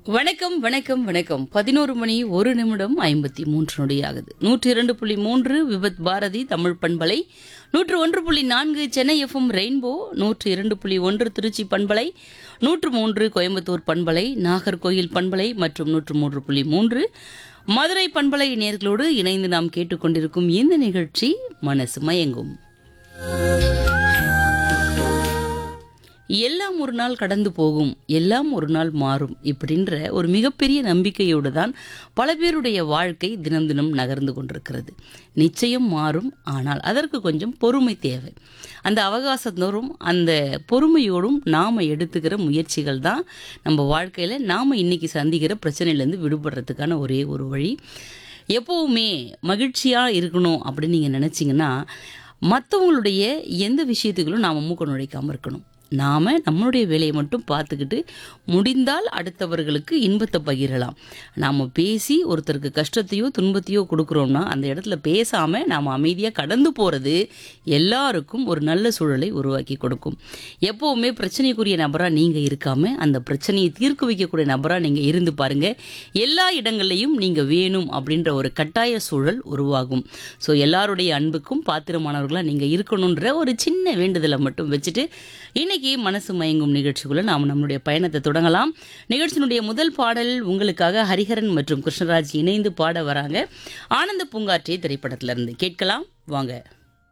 வணக்கம் வணக்கம் வணக்கம் பதினோரு மணி ஒரு நிமிடம் ஐம்பத்தி மூன்று நொடி ஆகுது நூற்றி இரண்டு புள்ளி மூன்று விபத் பாரதி தமிழ் பண்பலை நூற்று ஒன்று புள்ளி நான்கு சென்னை எஃப்எம் ரெயின்போ நூற்று இரண்டு புள்ளி ஒன்று திருச்சி பண்பலை நூற்று மூன்று கோயம்புத்தூர் பண்பலை நாகர்கோயில் பண்பலை மற்றும் நூற்று மூன்று புள்ளி மூன்று மதுரை பண்பலை நேர்களோடு இணைந்து நாம் கேட்டுக்கொண்டிருக்கும் இந்த நிகழ்ச்சி மனசு மயங்கும் எல்லாம் ஒரு நாள் கடந்து போகும் எல்லாம் ஒரு நாள் மாறும் இப்படின்ற ஒரு மிகப்பெரிய நம்பிக்கையோடு தான் பல பேருடைய வாழ்க்கை தினம் தினம் நகர்ந்து கொண்டிருக்கிறது நிச்சயம் மாறும் ஆனால் அதற்கு கொஞ்சம் பொறுமை தேவை அந்த அவகாசத்தோறும் அந்த பொறுமையோடும் நாம் எடுத்துக்கிற முயற்சிகள் தான் நம்ம வாழ்க்கையில் நாம் இன்னைக்கு சந்திக்கிற பிரச்சனையிலேருந்து விடுபடுறதுக்கான ஒரே ஒரு வழி எப்போவுமே மகிழ்ச்சியாக இருக்கணும் அப்படின்னு நீங்கள் நினச்சிங்கன்னா மற்றவங்களுடைய எந்த விஷயத்துக்களும் நாம் மூக்க நுழைக்காமல் இருக்கணும் நாம் நம்மளுடைய வேலையை மட்டும் பார்த்துக்கிட்டு முடிந்தால் அடுத்தவர்களுக்கு இன்பத்தை பகிரலாம் நாம் பேசி ஒருத்தருக்கு கஷ்டத்தையோ துன்பத்தையோ கொடுக்குறோம்னா அந்த இடத்துல பேசாமல் நாம் அமைதியாக கடந்து போகிறது எல்லாருக்கும் ஒரு நல்ல சூழலை உருவாக்கி கொடுக்கும் எப்போவுமே பிரச்சனைக்குரிய நபராக நீங்கள் இருக்காமல் அந்த பிரச்சனையை தீர்க்க வைக்கக்கூடிய நபராக நீங்கள் இருந்து பாருங்கள் எல்லா இடங்கள்லையும் நீங்கள் வேணும் அப்படின்ற ஒரு கட்டாய சூழல் உருவாகும் ஸோ எல்லாருடைய அன்புக்கும் பாத்திரமானவர்களாக நீங்கள் இருக்கணுன்ற ஒரு சின்ன வேண்டுதலை மட்டும் வச்சுட்டு இன்னைக்கு மனசு மயங்கும் நிகழ்ச்சிக்குள்ள நாம் நம்மளுடைய பயணத்தை தொடங்கலாம் நிகழ்ச்சியினுடைய முதல் பாடல் உங்களுக்காக ஹரிஹரன் மற்றும் கிருஷ்ணராஜ் இணைந்து பாட வராங்க ஆனந்த பூங்காற்றே திரைப்படத்திலிருந்து கேட்கலாம் வாங்க